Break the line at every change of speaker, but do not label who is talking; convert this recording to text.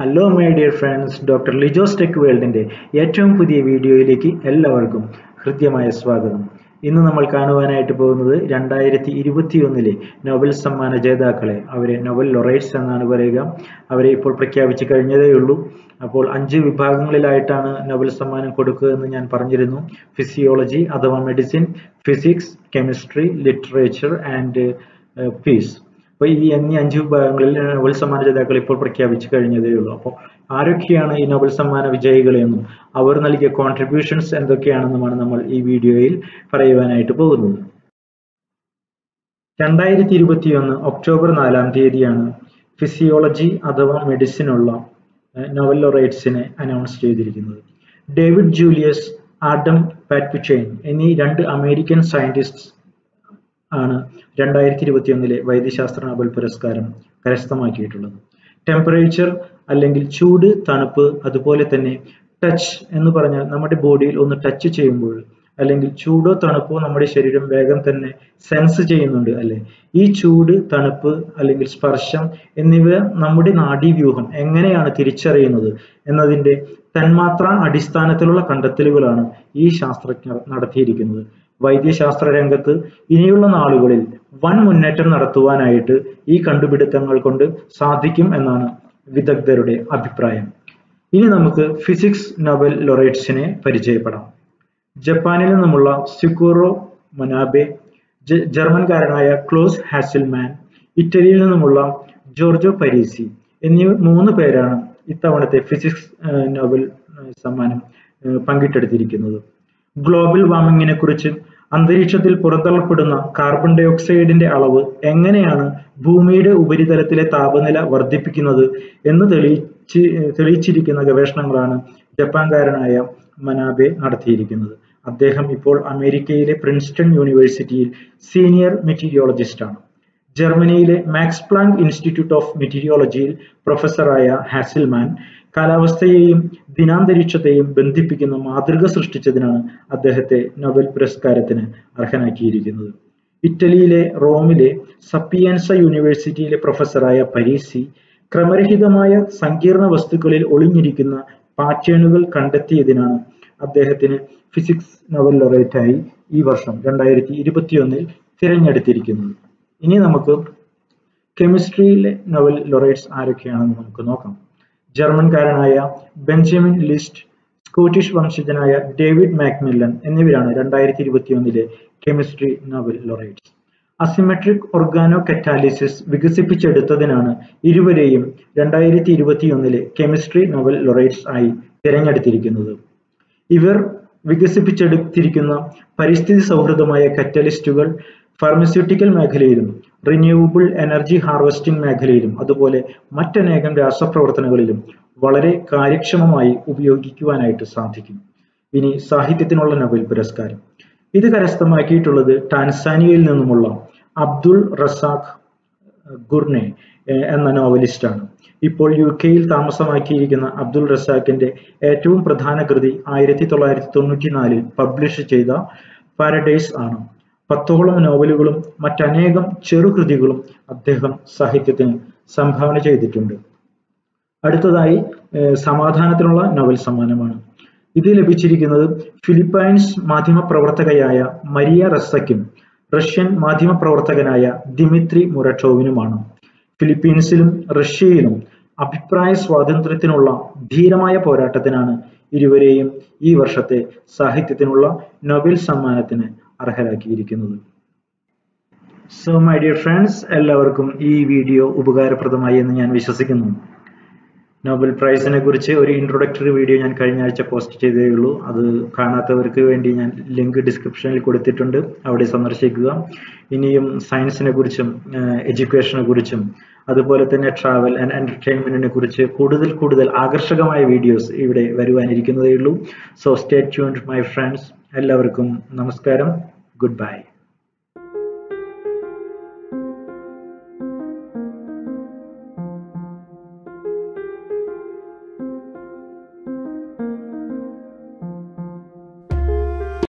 hello my dear friends doctor Lijo's tech വേൾഡിന്റെ ഏറ്റവും പുതിയ വീഡിയോയിലേക്ക് എല്ലാവർക്കും ഹൃദ്യമായ സ്വാഗതം ഇന്ന് നമ്മൾ കാണുവാനായിട്ട് പോകുന്നത് രണ്ടായിരത്തി ഇരുപത്തിയൊന്നിലെ നോബൽ സമ്മാന ജേതാക്കളെ അവരെ നോബൽ ലൊറൈറ്റ്സ് എന്നാണ് പറയുക അവരെ ഇപ്പോൾ പ്രഖ്യാപിച്ചു കഴിഞ്ഞതേ ഉള്ളൂ അപ്പോൾ അഞ്ച് വിഭാഗങ്ങളിലായിട്ടാണ് നോബൽ സമ്മാനം കൊടുക്കുക എന്ന് ഞാൻ പറഞ്ഞിരുന്നു ഫിസിയോളജി അഥവാ medicine physics chemistry literature and peace അപ്പോൾ ഈ എന്നീ അഞ്ച് വിഭാഗങ്ങളിൽ നോബൽ സമ്മാന ജേതാക്കൾ ഇപ്പോൾ പ്രഖ്യാപിച്ചു കഴിഞ്ഞതേ ഉള്ളൂ അപ്പോൾ ആരൊക്കെയാണ് ഈ നോബൽ സമ്മാന വിജയികളെന്നും അവർ നൽകിയ കോൺട്രിബ്യൂഷൻസ് എന്തൊക്കെയാണെന്നുമാണ് നമ്മൾ ഈ വീഡിയോയിൽ പറയുവാനായിട്ട് പോകുന്നത് രണ്ടായിരത്തി ഇരുപത്തിയൊന്ന് ഒക്ടോബർ നാലാം തീയതിയാണ് ഫിസിയോളജി അഥവാ മെഡിസിനുള്ള നോവൽ ലൊറൈറ്റ്സിനെ അനൗൺസ് ചെയ്തിരിക്കുന്നത് ഡേവിഡ് ജൂലിയസ് ആഡം പാറ്റ്പിച്ചൈൻ എന്നീ രണ്ട് അമേരിക്കൻ സയന്റിസ്റ്റ് ആണ് രണ്ടായിരത്തി ഇരുപത്തി ഒന്നിലെ വൈദ്യശാസ്ത്ര നോബൽ പുരസ്കാരം കരസ്ഥമാക്കിയിട്ടുള്ളത് ടെമ്പറേച്ചർ അല്ലെങ്കിൽ ചൂട് തണുപ്പ് അതുപോലെ തന്നെ ടച്ച് എന്ന് പറഞ്ഞാൽ നമ്മുടെ ബോഡിയിൽ ഒന്ന് ടച്ച് ചെയ്യുമ്പോൾ അല്ലെങ്കിൽ ചൂടോ തണുപ്പോ നമ്മുടെ ശരീരം വേഗം തന്നെ സെൻസ് ചെയ്യുന്നുണ്ട് അല്ലെ ഈ ചൂട് തണുപ്പ് അല്ലെങ്കിൽ സ്പർശം എന്നിവ നമ്മുടെ നാഡീവ്യൂഹം എങ്ങനെയാണ് തിരിച്ചറിയുന്നത് എന്നതിന്റെ തന്മാത്ര അടിസ്ഥാനത്തിലുള്ള കണ്ടെത്തലുകളാണ് ഈ ശാസ്ത്രജ്ഞർ നടത്തിയിരിക്കുന്നത് വൈദ്യശാസ്ത്ര രംഗത്ത് ഇനിയുള്ള നാളുകളിൽ വൻ മുന്നേറ്റം നടത്തുവാനായിട്ട് ഈ കണ്ടുപിടുത്തങ്ങൾ കൊണ്ട് സാധിക്കും എന്നാണ് വിദഗ്ധരുടെ അഭിപ്രായം ഇനി നമുക്ക് ഫിസിക്സ് നോബൽ ലൊറേറ്റ്സിനെ പരിചയപ്പെടാം ജപ്പാനിൽ നിന്നുമുള്ള സിക്കൂറോ മൊനാബെ ജർമ്മൻകാരനായ ക്ലോസ് ഹാസിൽമാൻ ഇറ്റലിയിൽ നിന്നുമുള്ള ജോർജോ പരീസി എന്നീ മൂന്ന് പേരാണ് ഇത്തവണത്തെ ഫിസിക്സ് നോബൽ സമ്മാനം പങ്കിട്ടെടുത്തിരിക്കുന്നത് ഗ്ലോബൽ വാർമിങ്ങിനെ കുറിച്ച് അന്തരീക്ഷത്തിൽ പുറന്തള്ളപ്പെടുന്ന കാർബൺ ഡൈ ഓക്സൈഡിന്റെ അളവ് എങ്ങനെയാണ് ഭൂമിയുടെ ഉപരിതലത്തിലെ താപനില വർദ്ധിപ്പിക്കുന്നത് എന്ന് തെളിയിച്ച് തെളിയിച്ചിരിക്കുന്ന ഗവേഷണങ്ങളാണ് ജപ്പാൻകാരനായ മനാബെ നടത്തിയിരിക്കുന്നത് അദ്ദേഹം ഇപ്പോൾ അമേരിക്കയിലെ പ്രിൻസ്റ്റൺ യൂണിവേഴ്സിറ്റിയിൽ സീനിയർ മെറ്റീരിയോളജിസ്റ്റ് ആണ് ജർമ്മനിയിലെ മാക്സ് പ്ലാങ്ക് ഇൻസ്റ്റിറ്റ്യൂട്ട് ഓഫ് മെറ്റീരിയോളജിയിൽ പ്രൊഫസറായ ഹാസിൽമാൻ കാലാവസ്ഥയെയും ദിനാന്തരീക്ഷത്തെയും ബന്ധിപ്പിക്കുന്ന മാതൃക സൃഷ്ടിച്ചതിനാണ് അദ്ദേഹത്തെ നൊബൽ പുരസ്കാരത്തിന് അർഹനാക്കിയിരിക്കുന്നത് ഇറ്റലിയിലെ റോമിലെ സപ്പിയൻസ യൂണിവേഴ്സിറ്റിയിലെ പ്രൊഫസറായ പരീസി ക്രമരഹിതമായ സങ്കീർണ വസ്തുക്കളിൽ ഒളിഞ്ഞിരിക്കുന്ന പാറ്റേണുകൾ കണ്ടെത്തിയതിനാണ് അദ്ദേഹത്തിന് ഫിസിക്സ് നോബൽ ലൊറേറ്റായി ഈ വർഷം രണ്ടായിരത്തി ഇരുപത്തിയൊന്നിൽ തിരഞ്ഞെടുത്തിരിക്കുന്നത് ഇനി നമുക്ക് കെമിസ്ട്രിയിലെ നോബൽ ലൊറേറ്റ്സ് ആരൊക്കെയാണെന്ന് നമുക്ക് നോക്കാം ജർമ്മൻകാരനായ ബെഞ്ചമിൻ ലിസ്റ്റ് സ്കോട്ടിഷ് വംശജനായ ഡേവിഡ് മാക്മില്ലൻ എന്നിവരാണ് രണ്ടായിരത്തി ഇരുപത്തിയൊന്നിലെ chemistry Nobel laureates asymmetric organocatalysis വികസിപ്പിച്ചെടുത്തതിനാണ് ഇരുവരെയും രണ്ടായിരത്തി ഇരുപത്തിയൊന്നിലെ കെമിസ്ട്രി നോബൽ ലൊറേറ്റ്സ് ആയി തിരഞ്ഞെടുത്തിരിക്കുന്നത് ഇവർ വികസിപ്പിച്ചെടുത്തിരിക്കുന്ന പരിസ്ഥിതി സൗഹൃദമായ കറ്റലിസ്റ്റുകൾ ഫാർമസ്യൂട്ടിക്കൽ മേഖലയിലും റിന്യൂവബിൾ എനർജി ഹാർവെസ്റ്റിംഗ് മേഖലയിലും അതുപോലെ മറ്റനേകം രാസപ്രവർത്തനങ്ങളിലും വളരെ കാര്യക്ഷമമായി ഉപയോഗിക്കുവാനായിട്ട് സാധിക്കും ഇനി സാഹിത്യത്തിനുള്ള നൊബേൽ പുരസ്കാരം ഇത് കരസ്ഥമാക്കിയിട്ടുള്ളത് ടാൻസാനിയയിൽ നിന്നുമുള്ള അബ്ദുൾ റസാഖ് ഗുർനെ എന്ന നോവലിസ്റ്റാണ് ഇപ്പോൾ യു കെയിൽ താമസമാക്കിയിരിക്കുന്ന അബ്ദുൾ റസാഖിന്റെ ഏറ്റവും പ്രധാന കൃതി ആയിരത്തി തൊള്ളായിരത്തി തൊണ്ണൂറ്റി നാലിൽ പബ്ലിഷ് ചെയ്ത പാരഡൈസ് ആണ് പത്തോളം നോവലുകളും മറ്റനേകം ചെറുകൃതികളും അദ്ദേഹം സാഹിത്യത്തിന് സംഭാവന ചെയ്തിട്ടുണ്ട് അടുത്തതായി സമാധാനത്തിനുള്ള നോവൽ സമ്മാനമാണ് ഇത് ലഭിച്ചിരിക്കുന്നത് ഫിലിപ്പൈൻസ് മാധ്യമപ്രവർത്തകയായ മരിയ റസയ്ക്കും റഷ്യൻ മാധ്യമപ്രവർത്തകനായ ദിമിത്രി മുറട്ടോവിനുമാണ് ഫിലിപ്പീൻസിലും റഷ്യയിലും അഭിപ്രായ സ്വാതന്ത്ര്യത്തിനുള്ള ധീരമായ പോരാട്ടത്തിനാണ് ഇരുവരെയും ഈ വർഷത്തെ സാഹിത്യത്തിനുള്ള നൊബേൽ സമ്മാനത്തിന് അർഹരാക്കിയിരിക്കുന്നത് സോ മൈ ഡിയർ ഫ്രണ്ട്സ് എല്ലാവർക്കും ഈ വീഡിയോ ഉപകാരപ്രദമായി എന്ന് ഞാൻ വിശ്വസിക്കുന്നു നോബൽ പ്രൈസിനെ കുറിച്ച് ഒരു ഇൻട്രൊഡക്ടറി വീഡിയോ ഞാൻ കഴിഞ്ഞ ആഴ്ച പോസ്റ്റ് ചെയ്തേ ഉള്ളൂ അത് കാണാത്തവർക്ക് വേണ്ടി ഞാൻ ലിങ്ക് ഡിസ്ക്രിപ്ഷനിൽ കൊടുത്തിട്ടുണ്ട് അവിടെ സന്ദർശിക്കുക ഇനിയും സയൻസിനെ കുറിച്ചും എഡ്യൂക്കേഷനെ കുറിച്ചും അതുപോലെ തന്നെ ട്രാവൽ ആൻഡ് എന്റർടൈൻമെന്റിനെ കുറിച്ച് കൂടുതൽ കൂടുതൽ ആകർഷകമായ വീഡിയോസ് ഇവിടെ വരുവാനിരിക്കുന്നതേ ഉള്ളൂ so stay tuned my friends എല്ലാവർക്കും നമസ്കാരം ഗുഡ് ബൈ